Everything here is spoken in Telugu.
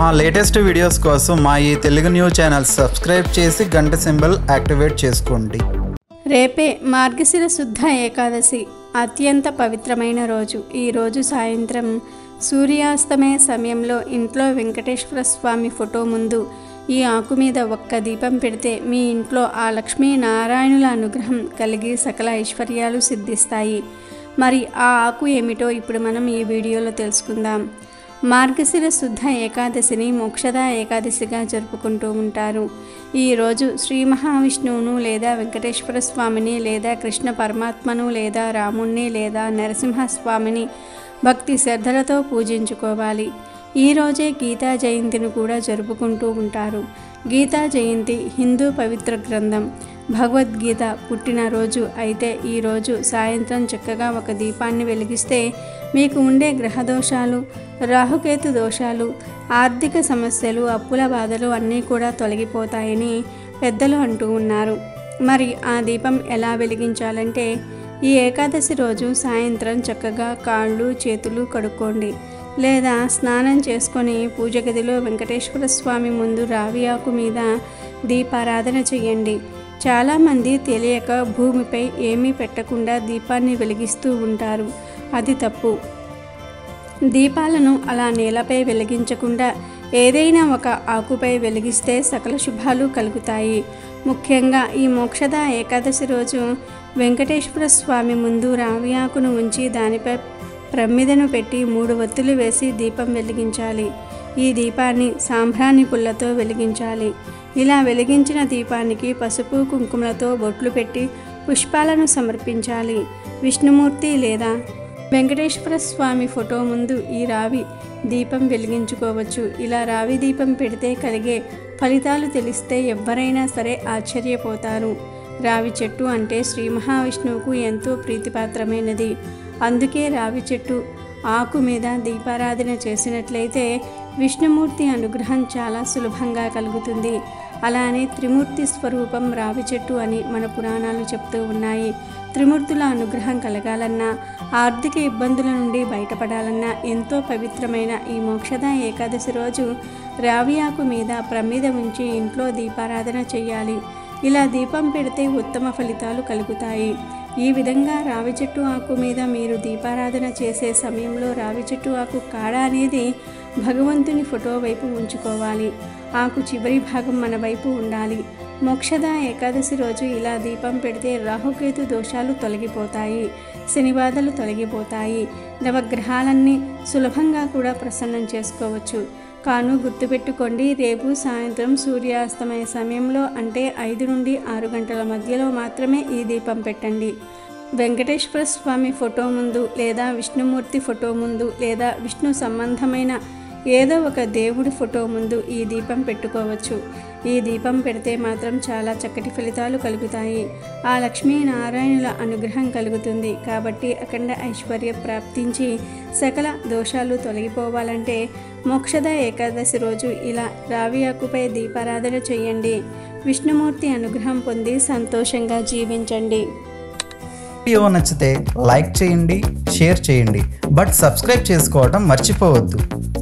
మా లేటెస్ట్ వీడియోస్ కోసం మా ఈ తెలుగు న్యూస్ ఛానల్ సబ్స్క్రైబ్ చేసి గంట సింబల్ యాక్టివేట్ చేసుకోండి రేపే మార్గశిర శుద్ధ ఏకాదశి అత్యంత పవిత్రమైన రోజు ఈ రోజు సాయంత్రం సూర్యాస్తమయ సమయంలో ఇంట్లో వెంకటేశ్వర స్వామి ఫోటో ముందు ఈ ఆకు మీద ఒక్క దీపం పెడితే మీ ఇంట్లో ఆ లక్ష్మీ నారాయణుల అనుగ్రహం కలిగి సకల ఐశ్వర్యాలు సిద్ధిస్తాయి మరి ఆ ఆకు ఏమిటో ఇప్పుడు మనం ఈ వీడియోలో తెలుసుకుందాం మార్గశిర శుద్ధ ఏకాదశిని మోక్షద ఏకాదశిగా జరుపుకుంటూ ఉంటారు ఈరోజు శ్రీ మహావిష్ణువును లేదా వెంకటేశ్వర స్వామిని లేదా కృష్ణ పరమాత్మను లేదా రాముణ్ణి లేదా నరసింహస్వామిని భక్తి శ్రద్ధలతో పూజించుకోవాలి ఈ రోజే గీతా జయంతిని కూడా జరుపుకుంటూ ఉంటారు గీతా జయంతి హిందూ పవిత్ర గ్రంథం భగవద్గీత పుట్టినరోజు అయితే ఈరోజు సాయంత్రం చక్కగా ఒక దీపాన్ని వెలిగిస్తే మీకు ఉండే గ్రహ దోషాలు రాహుకేతు దోషాలు ఆర్థిక సమస్యలు అప్పుల బాధలు అన్నీ కూడా తొలగిపోతాయని పెద్దలు అంటూ ఉన్నారు మరి ఆ దీపం ఎలా వెలిగించాలంటే ఈ ఏకాదశి రోజు సాయంత్రం చక్కగా కాళ్ళు చేతులు కడుక్కోండి లేదా స్నానం చేసుకొని పూజ గదిలో వెంకటేశ్వర స్వామి ముందు రావి ఆకు మీద దీపారాధన చేయండి చాలామంది తెలియక భూమిపై ఏమీ పెట్టకుండా దీపాన్ని వెలిగిస్తూ ఉంటారు అది తప్పు దీపాలను అలా నేలపై వెలిగించకుండా ఏదైనా ఒక ఆకుపై వెలిగిస్తే సకల శుభాలు కలుగుతాయి ముఖ్యంగా ఈ మోక్షద ఏకాదశి రోజు వెంకటేశ్వర స్వామి ముందు రావి ఆకును ఉంచి దానిపై ప్రమిదను పెట్టి మూడు వత్తులు వేసి దీపం వెలిగించాలి ఈ దీపాన్ని సాంబ్రాణి పుల్లతో వెలిగించాలి ఇలా వెలిగించిన దీపానికి పసుపు కుంకుమలతో బొట్లు పెట్టి పుష్పాలను సమర్పించాలి విష్ణుమూర్తి లేదా వెంకటేశ్వర స్వామి ఫోటో ముందు ఈ రావి దీపం వెలిగించుకోవచ్చు ఇలా రావి దీపం పెడితే కలిగే ఫలితాలు తెలిస్తే ఎవ్వరైనా సరే ఆశ్చర్యపోతారు రావి చెట్టు అంటే శ్రీ మహావిష్ణువుకు ఎంతో ప్రీతిపాత్రమైనది అందుకే రావి చెట్టు ఆకు మీద దీపారాధన చేసినట్లయితే విష్ణుమూర్తి అనుగ్రహం చాలా సులభంగా కలుగుతుంది అలానే త్రిమూర్తి స్వరూపం రావి చెట్టు అని మన పురాణాలు చెప్తూ ఉన్నాయి త్రిమూర్తుల అనుగ్రహం కలగాలన్నా ఆర్థిక ఇబ్బందుల నుండి బయటపడాలన్నా ఎంతో పవిత్రమైన ఈ మోక్షద ఏకాదశి రోజు రావి ఆకు మీద ప్రమిద ఉంచి ఇంట్లో దీపారాధన చేయాలి ఇలా దీపం పెడితే ఉత్తమ ఫలితాలు కలుగుతాయి ఈ విధంగా రావి చెట్టు ఆకు మీద మీరు దీపారాధన చేసే సమయంలో రావి చెట్టు ఆకు కాడ అనేది భగవంతుని ఫోటో వైపు ఉంచుకోవాలి ఆకు చివరి భాగం మన వైపు ఉండాలి మోక్షద ఏకాదశి రోజు ఇలా దీపం పెడితే రాహుకేతు దోషాలు తొలగిపోతాయి శనిబాధలు తొలగిపోతాయి నవగ్రహాలన్నీ సులభంగా కూడా ప్రసన్నం చేసుకోవచ్చు కాను గుర్తుపెట్టుకోండి రేపు సాయంత్రం సూర్యాస్తమయ సమయంలో అంటే ఐదు నుండి ఆరు గంటల మధ్యలో మాత్రమే ఈ దీపం పెట్టండి వెంకటేశ్వర స్వామి ఫోటో ముందు లేదా విష్ణుమూర్తి ఫోటో ముందు లేదా విష్ణు సంబంధమైన ఏదో ఒక దేవుడి ఫోటో ముందు ఈ దీపం పెట్టుకోవచ్చు ఈ దీపం పెడితే మాత్రం చాలా చక్కటి ఫలితాలు కలుగుతాయి ఆ లక్ష్మీ నారాయణుల అనుగ్రహం కలుగుతుంది కాబట్టి అఖండ ఐశ్వర్య ప్రాప్తించి సకల దోషాలు తొలగిపోవాలంటే మోక్షద ఏకాదశి రోజు ఇలా రావి ఆకుపై దీపారాధన చేయండి విష్ణుమూర్తి అనుగ్రహం పొంది సంతోషంగా జీవించండి వీడియో నచ్చితే లైక్ చేయండి షేర్ చేయండి బట్ సబ్స్క్రైబ్ చేసుకోవడం మర్చిపోవద్దు